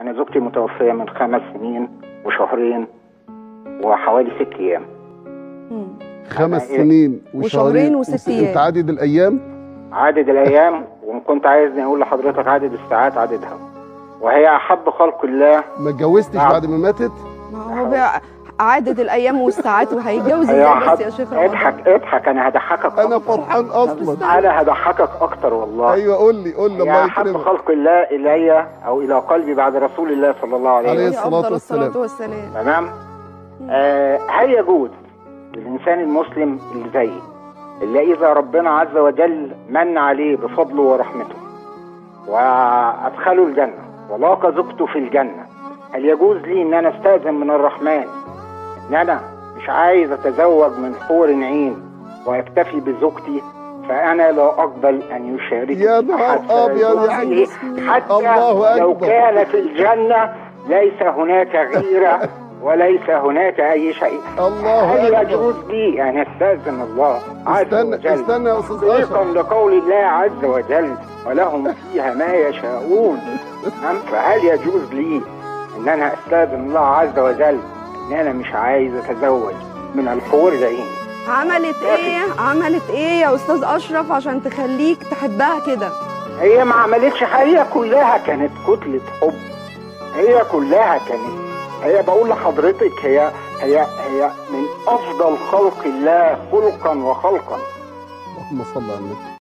انا زوجتي متوفيه من خمس سنين وشهرين وحوالي ست ايام مم. خمس إيه؟ سنين وشهرين وست وس- أيام. انت عدد الايام عدد الايام وان كنت عايزني اقول لحضرتك عدد الساعات عددها وهي احب خلق الله ما اتجوزتش نعم. بعد ما ماتت ما هو بقى عدد الايام والساعات وهيتجوز هي ازاي بس أحب- يا شيخ رمضان اضحك اضحك انا هضحكك انا أكتر. فرحان اصلا انا هضحكك اكتر والله ايوه قول لي قول لي يا الله احب يكرمك خلق الله الي او الى قلبي بعد رسول الله صلى الله عليه عليه وسلم الصلاة أفضل والسلام. الصلاة والسلام تمام آه هل يجوز للانسان المسلم اللي زيي اللي اذا ربنا عز وجل من عليه بفضله ورحمته وادخله الجنه ولاقى زوجته في الجنه هل يجوز لي ان انا استاذن من الرحمن ان انا مش عايز اتزوج من حور عين واكتفي بزوجتي فانا لا اقبل ان يشاركني يا نهار أحد أبيض يا زوجته حاج. حتى الله لو أكبر. كان في الجنه ليس هناك غيره وليس هناك اي شيء الله هل أكبر. يجوز لي ان استاذن الله عز استنى وجل استنى يا استاذ طبقا اشرف لقول الله عز وجل ولهم فيها ما يشاءون نعم فهل يجوز لي ان انا استاذن الله عز وجل ان انا مش عايز اتزوج من الحور العين عملت ايه عملت ايه يا استاذ اشرف عشان تخليك تحبها كده هي ما عملتش هي كلها كانت كتلة حب هي كلها كانت هي بقول لحضرتك هي هي هي من افضل خلق الله خلقا وخلقا اللهم صل على النبي